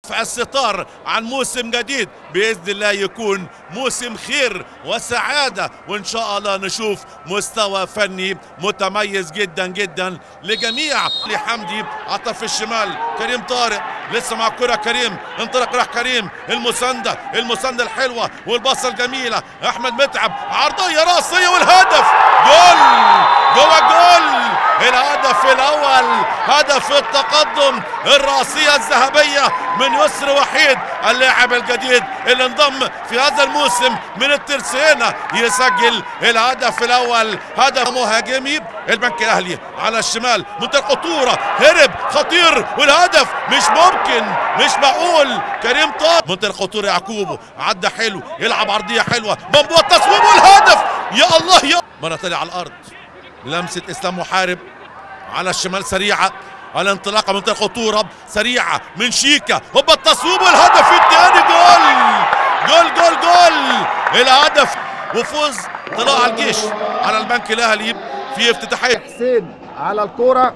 الستار عن موسم جديد باذن الله يكون موسم خير وسعاده وان شاء الله نشوف مستوى فني متميز جدا جدا لجميع لحمدي على الطرف الشمال كريم طارق لسه مع الكره كريم انطلق راح كريم المسانده المسانده الحلوه والبصه الجميله احمد متعب عرضيه راسيه والهدف جول جوه جول الهدف الاول هدف التقدم الراسيه الذهبيه من يسر وحيد اللاعب الجديد اللي انضم في هذا الموسم من الترسينة يسجل الهدف الاول هدف مهاجمي البنك الاهلي على الشمال منتهى الخطوره هرب خطير والهدف مش ممكن مش معقول كريم طه منتهى الخطوره يعقوبه عدى حلو يلعب عرضيه حلوه بمبوه التصويب والهدف يا الله يا مره تانية على الارض لمسه اسلام محارب على الشمال سريعه على انطلاقه منتهى الخطوره سريعه من شيكا هوبا التصويب والهدف الثاني جول جول جول جول الهدف وفوز طلائع الجيش على البنك الاهلي في افتتاحيه حسين على الكرة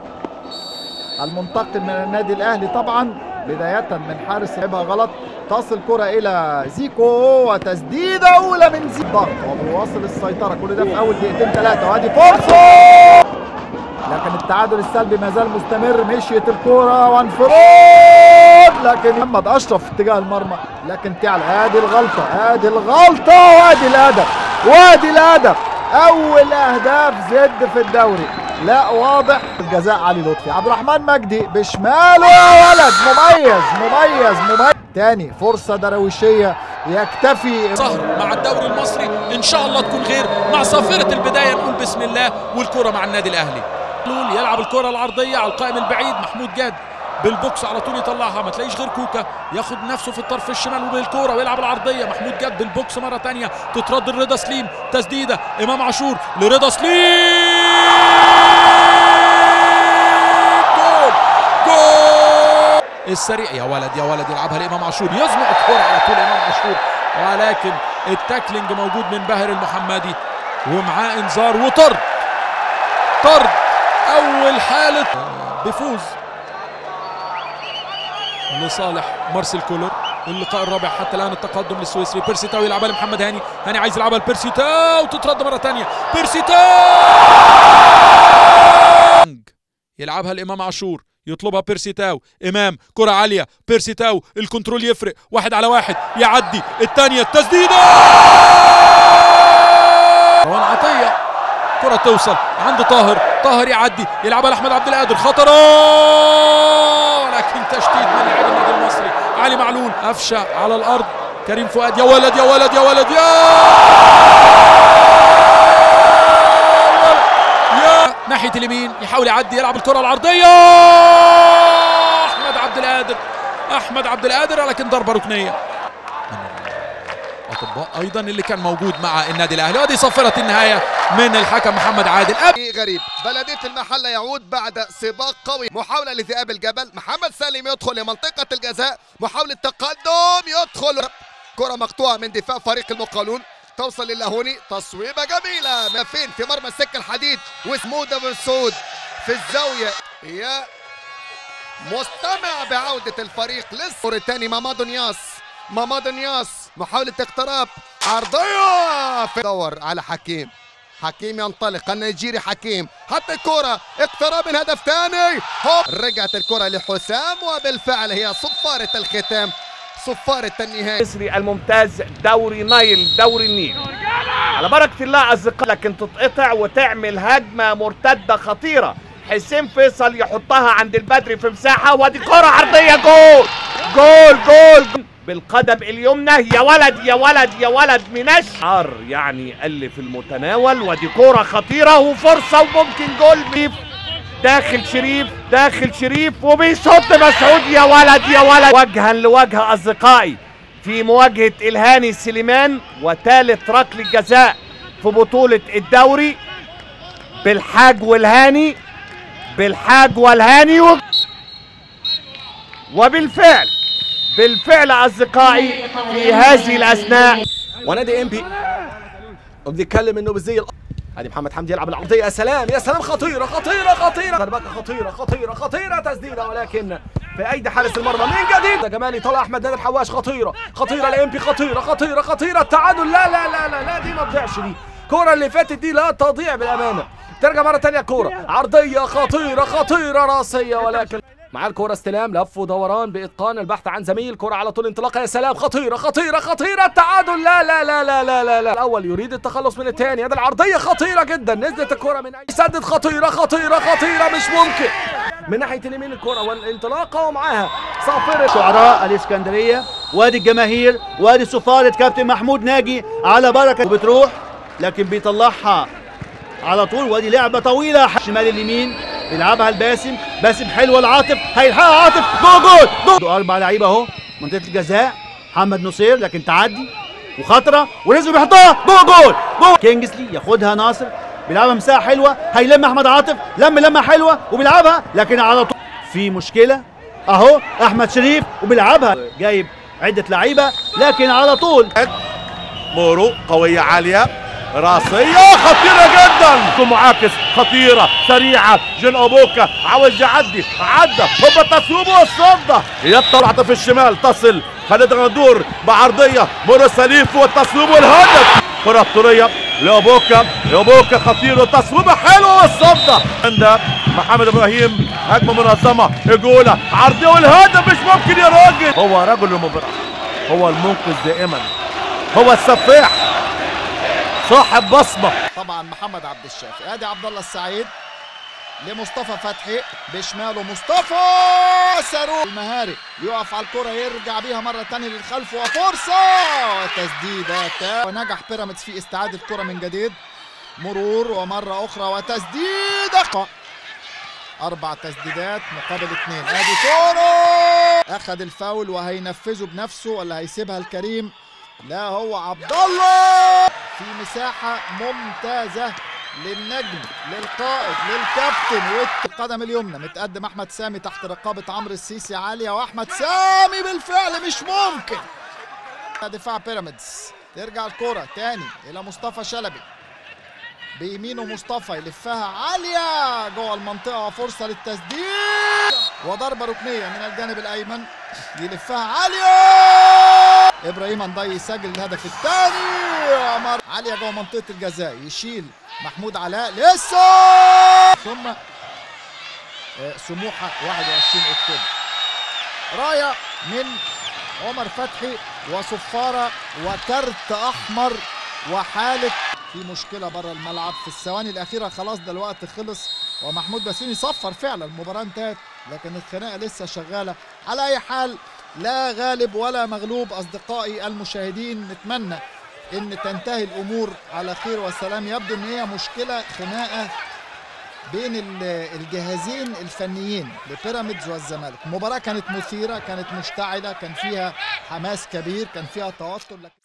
المنتقل من النادي الاهلي طبعا بداية من حارس لعبها غلط تصل كرة الى زيكو وتسديدة اولى من زيكو ضغط وبيواصل السيطرة كل ده في اول دقيقتين ثلاثة وادي فرصة لكن التعادل السلبي ما زال مستمر مشيت الكرة وانفراد لكن محمد اشرف في اتجاه المرمى لكن تعلى ادي الغلطة ادي الغلطة وادي الهدف وادي الهدف اول اهداف زد في الدوري لا واضح الجزاء علي لطفي عبد الرحمن مجدي بشماله يا ولد مميز مميز مميز تاني فرصة درويشية يكتفي سهر مع الدوري المصري ان شاء الله تكون خير مع صافره البدايه نقول بسم الله والكره مع النادي الاهلي لول يلعب الكره العرضيه على القائم البعيد محمود جاد بالبوكس على طول يطلعها ما تلاقيش غير كوكا ياخد نفسه في الطرف الشمال وبالكوره ويلعب العرضيه محمود جاد بالبوكس مره تانية تترد لرضا سليم تسديده امام عاشور لرضا سليم جول جول السريع يا ولد يا ولد يلعبها لامام عاشور يزنق الكره على طول امام عاشور ولكن التاكلينج موجود من باهر المحمدي ومعاه انذار وطرد طرد اول حاله بفوز لصالح مارسيل كولر اللقاء الرابع حتى الان التقدم للسويسري بيرسي تاو يلعبها لمحمد هاني هاني عايز يلعبها لبيرسي تاو تترد مره ثانيه بيرسي تاو يلعبها لامام عاشور يطلبها بيرسي تاو امام كره عاليه بيرسي تاو الكنترول يفرق واحد على واحد يعدي الثانيه التسديده روان عطيه كره توصل عند طاهر طاهر يعدي يلعبها لاحمد عبد القادر خطره ولكن تشتيت من لاعب النادي المصري علي معلول قفشه على الارض كريم فؤاد يا ولد يا ولد يا ولد يا يا ناحيه اليمين يحاول يعدي يلعب الكره العرضيه احمد عبد القادر احمد عبد القادر لكن ضربه ركنيه اطباء ايضا اللي كان موجود مع النادي الاهلي وادي صفره النهايه من الحكم محمد عادل غريب بلدية المحلة يعود بعد سباق قوي محاولة لذئاب الجبل محمد سالم يدخل لمنطقة الجزاء محاولة تقدم يدخل كرة مقطوعة من دفاع فريق المقاولون توصل للاهوني تصويبة جميلة ما فين في مرمى السكة الحديد وسمودة بن سعود في الزاوية يا مستمع بعودة الفريق للصور الثاني مامادو نياس مامادو نياس محاولة اقتراب عرضية في دور على حكيم حكيم ينطلق النيجيري حكيم حتى الكرة اقتراب من هدف ثاني هوب رجعت الكرة لحسام وبالفعل هي صفارة الختام صفارة النهاية المصري الممتاز دوري نايل دوري النيل على بركة الله أصدقاء لكن تتقطع وتعمل هجمة مرتدة خطيرة حسين فيصل يحطها عند البدري في مساحة وادي كرة عرضية جول جول جول, جول. بالقدم اليمنى يا ولد يا ولد يا ولد منش عار يعني اللي في المتناول ودي كرة خطيرة وفرصة وممكن جول شريف داخل شريف داخل شريف وبيصد مسعود يا ولد يا ولد وجها لوجه أصدقائي في مواجهة إلهاني سليمان وثالث ركل جزاء في بطولة الدوري بالحاج والهاني بالحاج والهاني و... وبالفعل بالفعل اصدقائي في هذه الاثناء ونادي انبي وبنتكلم انه بزي الأ... ادي محمد حمدي يلعب العرضيه يا سلام يا سلام خطيره خطيره خطيره ضربات خطيره خطيره خطيره تسديده ولكن في ايدي حارس المرمى من جديد ده جمالي طلع احمد نادر حواش خطيره خطيره الامبي خطيره خطيره خطيره التعادل لا لا لا لا لا دي ما تضيعش دي الكوره اللي فاتت دي لا تضيع بالامانه ترجع مره تانية كوره عرضيه خطيره خطيره راسيه ولكن مع الكرة استلام لف ودوران بإتقان البحث عن زميل كرة على طول انطلاقة يا سلام خطيرة خطيرة خطيرة التعادل لا لا لا لا لا لا, لا. الأول يريد التخلص من الثاني هذا العرضية خطيرة جدا نزلت الكرة من أي سدد خطيرة خطيرة خطيرة مش ممكن من ناحية اليمين الكرة والانطلاقة ومعاها صافرة شعراء الاسكندريه وادي الجماهير وادي سفاره كابتن محمود ناجي على بركه وبتروح لكن بيطلعها على طول وادي لعبه طويله شمال اليمين بيلعبها الباسم باسم حلوه لعاطف هيلحقها عاطف جول جول جول اربع لعيبه اهو منطقه الجزاء محمد نصير لكن تعدي وخطره ونزل بيحطها جول جول جول كينجسلي ياخدها ناصر بيلعبها مساحه حلوه هيلم احمد عاطف لم لمه حلوه وبيلعبها لكن على طول في مشكله اهو احمد شريف وبيلعبها جايب عده لعيبه لكن على طول مورو قوية عالية راسية خطيرة جدا معاكس خطيرة سريعة جن أوبوكا عاوز يعدي عدى هوبا التصويب والصدة يطلع في الشمال تصل خالد غندور بعرضية مورو سليف والتصويب والهدف كرة طولية لأوبوكا لأوبوكا خطير والتصويبة حلوة والصدة عند محمد إبراهيم هجمة منظمة إجولة عرضية والهدف مش ممكن يا راجل هو رجل المباراة هو المنقذ دائما هو السفاح صاحب بصمه طبعا محمد عبد الشافي ادي عبد الله السعيد لمصطفى فتحي بشماله مصطفى صاروخ المهاري يقف على الكرة يرجع بيها مرة تانية للخلف وفرصة وتسديدة ونجح بيراميدز في استعادة الكرة من جديد مرور ومرة أخرى وتسديدة أربع تسديدات مقابل اثنين ادي كورة أخذ الفاول وهينفذه بنفسه ولا هيسيبها الكريم لا هو عبد الله في مساحة ممتازة للنجم للقائد للكابتن والقدم اليمنى متقدم احمد سامي تحت رقابة عمرو السيسي عالية واحمد سامي بالفعل مش ممكن دفاع بيراميدز ترجع الكرة تاني الى مصطفى شلبي بيمينه مصطفى يلفها عالية جوه المنطقة وفرصة للتسديد وضربة ركنية من الجانب الأيمن يلفها عالية إبراهيم أنضي يسجل الهدف الثاني عمر عالية جوه منطقة الجزاء يشيل محمود علاء لسه ثم آه، سموحة 21 أكتوبر راية من عمر فتحي وصفارة وكارت أحمر وحالة في مشكلة بره الملعب في الثواني الأخيرة خلاص ده الوقت خلص ومحمود بسيوني صفر فعلا المباراة انتهت لكن الخناقة لسه شغالة على أي حال لا غالب ولا مغلوب أصدقائي المشاهدين نتمنى ان تنتهي الامور على خير وسلام يبدو ان هي مشكله خناقه بين ال- الجهازين الفنيين لبيراميدز والزمالك المباراه كانت مثيره كانت مشتعله كان فيها حماس كبير كان فيها توتر لكن